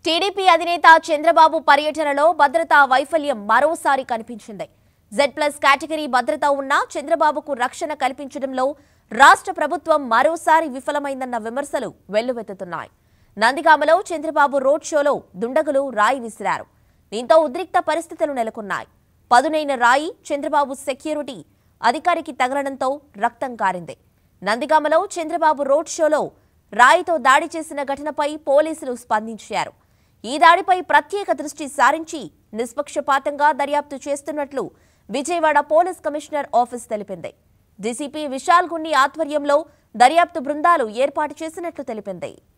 TDP అధినేత చంద్రబాబు పర్యటనలో భద్రతా వైఫల్యం మరోసారి కనిపించింది జెడ్ ప్లస్ కేటగిరీ భద్రత ఉన్న చంద్రబాబుకు రక్షణ కల్పించడంలో రాష్ట్ర ప్రభుత్వం మరోసారి విఫలమైందన్న విమర్శలు వెల్లువెత్తుతున్నాయి నందిగామలో చంద్రబాబు రోడ్ షోలో దుండగులు రాయి విసిరారు దీంతో ఉద్రిక్త పరిస్థితులు నెలకొన్నాయి పదునైన రాయి చంద్రబాబు సెక్యూరిటీ అధికారికి తగలడంతో రక్తం కారింది నందిగామలో చంద్రబాబు రోడ్ షోలో రాయితో దాడి చేసిన ఘటనపై పోలీసులు స్పందించారు ఈ దాడిపై ప్రత్యేక దృష్టి సారించి నిష్పక్షపాతంగా దర్యాప్తు చేస్తున్నట్లు విజయవాడ పోలీస్ కమిషనర్ ఆఫీస్ తెలిపింది డీసీపీ విశాల్ గుండి ఆధ్వర్యంలో దర్యాప్తు బృందాలు ఏర్పాటు చేసినట్లు తెలిపింది